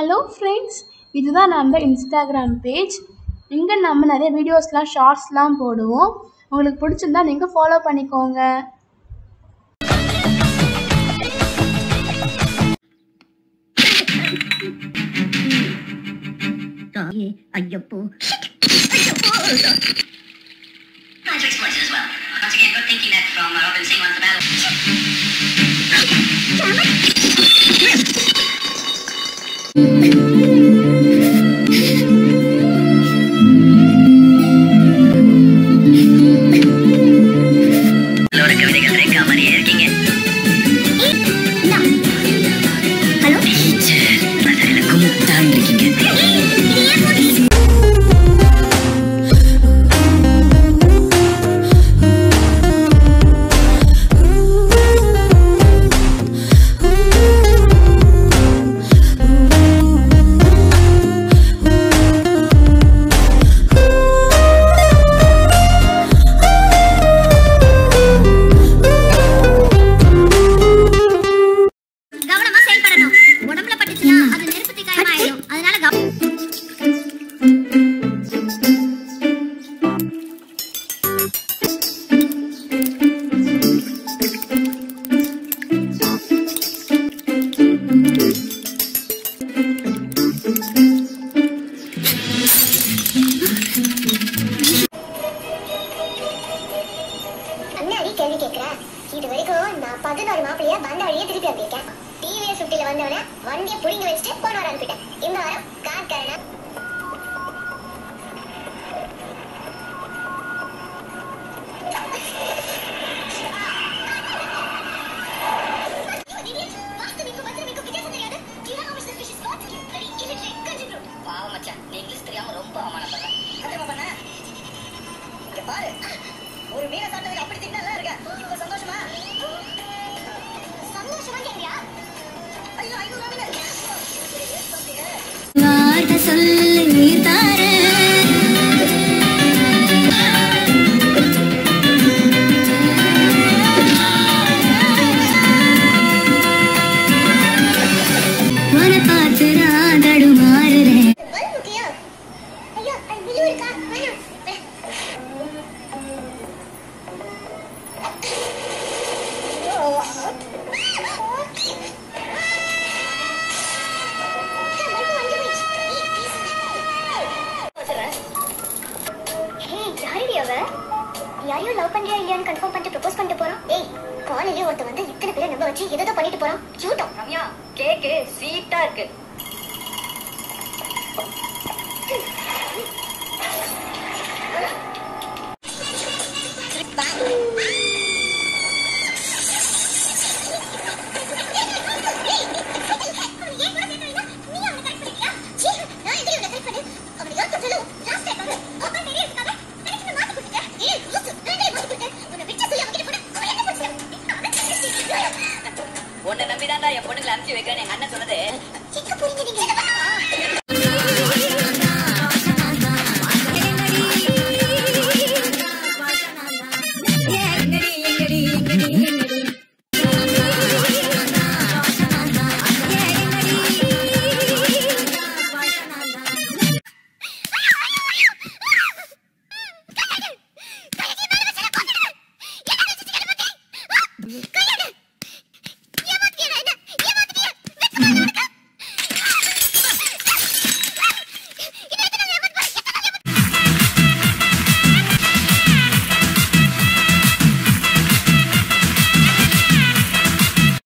Hello friends இதுதான் நம்ம Instagram page இங்கே நம்ம நிறைய வீடியோஸ்லாம் ஷார்ட்ஸ்லாம் போடுவோம் உங்களுக்கு பிடிச்சிருந்தா நீங்கள் ஃபாலோ பண்ணிக்கோங்க தாயே ஐயப்போ Magic exploited as well. Once again, good thinking there from uh, Robin Singh on the battle. உங்களோட கவிதைகள் ரேக்கா மாதிரியே இருக்கீங்க ஹலோ அதில் குமுத்தான் இருக்கீங்க கவனமா செயல்படணும் உடம்புல பட்டுச்சுன்னா அது நெருப்பு தீக்காயமாயிடும் அதனால கவ- அண்ணாடி கேள்வி கேட்கிறேன் இது வரைக்கும் நான் பதினோரு மாப்பிள்ளைய வந்த வழியே திருப்பி வந்திருக்கேன் டிவிஎஸ் சுட்டில வந்தவன வண்டியை புடிங்க வச்சுட்டு போன வாரம் அனுப்பிட்டேன் இந்த வாரம் கார்காரனா பாவம் மச்சான் நீ இங்கிலீஷ் தெரியாம ரொம்ப அவமானப்படுறேன் கண்டிப்பா பண்ண இங்க பாரு ஒரு மீனை சாப்பிட்டதுக்கு அப்படி தின்னா இருக்க இப்ப சந்தோஷமா சந்தோஷமா கேக்குறியா ஐயோ ஐநூறு மீன் வார்த்தை சொல்லி நீ தார உன பார்த்து நான் தடுமாறுறேன் பல் முக்கியம் ஐயோ அது விழு இருக்கா வேணாம் யாரையும் லவ் பண்றியா இல்லையான்னு கன்ஃபார்ம் பண்ணிட்டு ப்ரப்போஸ் பண்ணிட்டு போறோம் ஏய் காலையிலே ஒருத்தன் வந்து இத்தனை பேரை நம்ப வச்சு எதோ பண்ணிட்டு போறான் கியூட்டம் ரம்யா கேக்கு ஸ்வீட்டா இருக்கு உன்னை நம்பிதான்டா என் பொண்ணுங்களை அனுப்பிச்சு வைக்கிறேன் எங்க அண்ணன் சொன்னது Good